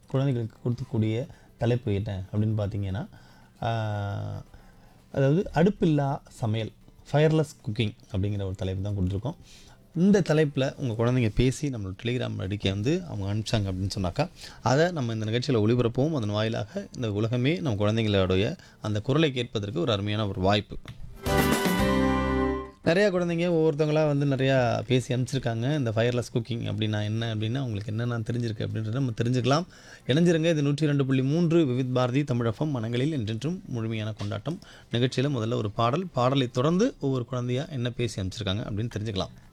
குழந்தைகளுக்கு கொடுக்கக்கூடிய தலைப்பு என்ன அப்படின்னு பார்த்தீங்கன்னா ஆஹ், அதாவது அடுப்பில்லா சமையல் ஃபயர்லெஸ் குக்கிங் அப்படிங்கிற ஒரு தலைப்பு தான் கொடுத்துருக்கோம் இந்த தலைப்பில் உங்கள் குழந்தைங்க பேசி நம்மளோட டெலிகிராம் அடிக்க வந்து அவங்க அனுப்பிச்சாங்க அப்படின்னு சொன்னாக்கா அதை நம்ம இந்த நிகழ்ச்சியில் ஒளிபரப்பவும் அதன் வாயிலாக இந்த உலகமே நம்ம குழந்தைங்களுடைய அந்த குரலை கேட்பதற்கு ஒரு அருமையான ஒரு வாய்ப்பு நிறையா குழந்தைங்க ஒவ்வொருத்தவங்களா வந்து நிறையா பேசி அனுப்பிச்சிருக்காங்க இந்த ஃபயர்லெஸ் குக்கிங் அப்படின்னா என்ன அப்படின்னா உங்களுக்கு என்னென்ன தெரிஞ்சிருக்கு அப்படின்றத நம்ம தெரிஞ்சுக்கலாம் இணைஞ்சிருங்க இது நூற்றி ரெண்டு புள்ளி மூன்று விவித் பாரதி தமிழகம் மனங்களில் என்றென்றும் முழுமையான கொண்டாட்டம் நிகழ்ச்சியில் முதல்ல ஒரு பாடல் பாடலை தொடர்ந்து ஒவ்வொரு குழந்தையா என்ன பேசி அனுப்பிச்சிருக்காங்க அப்படின்னு தெரிஞ்சுக்கலாம்